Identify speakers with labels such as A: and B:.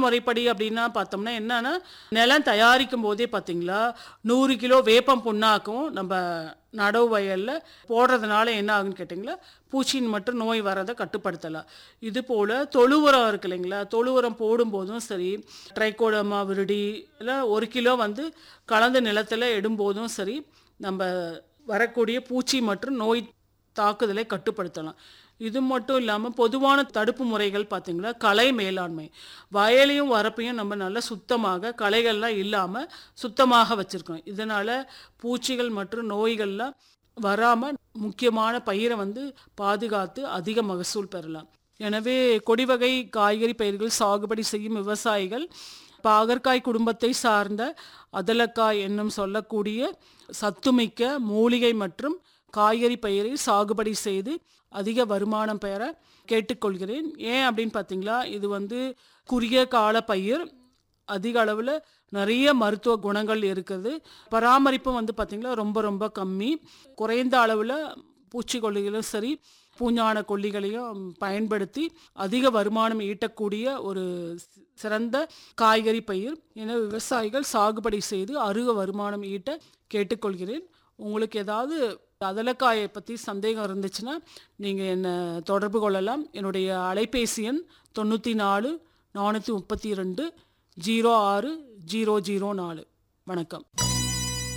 A: முறைப்படி அப்படின்னா பார்த்தோம்னா என்னன்னா நிலம் தயாரிக்கும் போதே பார்த்தீங்களா நூறு கிலோ வேப்பம் புண்ணாக்கும் நம்ம நடவு வயலில் போடுறதுனால என்ன ஆகுன்னு கேட்டிங்களா பூச்சியின் மட்டும் நோய் வரதை கட்டுப்படுத்தலாம் இது போல் தொழு உரம் இருக்கு இல்லைங்களா தொழு உரம் போடும்போதும் சரி ட்ரைகோடமா விருடி இல்லை ஒரு கிலோ வந்து கலந்த நிலத்தில் இடும்போதும் சரி நம்ம வரக்கூடிய பூச்சி மற்றும் நோய் தாக்குதலை கட்டுப்படுத்தலாம் இது மட்டும் இல்லாமல் பொதுவான தடுப்பு முறைகள் பார்த்தீங்களா களை மேலாண்மை வயலையும் வரப்பையும் நம்ம நல்லா சுத்தமாக களைகள்லாம் இல்லாமல் சுத்தமாக வச்சுருக்கோம் இதனால் பூச்சிகள் மற்றும் நோய்கள்லாம் வராமல் முக்கியமான பயிரை வந்து பாதுகாத்து அதிக மகசூல் பெறலாம் எனவே கொடிவகை காய்கறி பயிர்கள் சாகுபடி செய்யும் விவசாயிகள் பாகற்காய் குடும்பத்தை சார்ந்த அதலக்காய் என்னும் சொல்லக்கூடிய சத்துமிக்க மூலிகை மற்றும் காய்கறி பயிரை சாகுபடி செய்து அதிக வருமானம் பெற கேட்டுக்கொள்கிறேன் ஏன் அப்படின்னு பார்த்தீங்களா இது வந்து குறுகிய கால பயிர் அதிக அளவில் நிறைய மருத்துவ குணங்கள் இருக்குது பராமரிப்பும் வந்து பார்த்திங்களா ரொம்ப ரொம்ப கம்மி குறைந்த அளவில் பூச்சிக்கொல்லிகளும் சரி பூஞ்சான கொல்லிகளையும் பயன்படுத்தி அதிக வருமானம் ஈட்டக்கூடிய ஒரு சி- சிறந்த காய்கறி பயிர் என விவசாயிகள் சாகுபடி செய்து அருக வருமானம் ஈட்ட கேட்டுக்கொள்கிறேன் உங்களுக்கு ஏதாவது அதலக்காயை பற்றி சந்தேகம் இருந்துச்சுன்னா நீங்கள் என்னை தொடர்பு கொள்ளலாம் என்னுடைய அலைபேசி எண் தொண்ணூற்றி நாலு நானூற்றி முப்பத்தி ரெண்டு ஜீரோ ஆறு ஜீரோ ஜீரோ நாலு வணக்கம்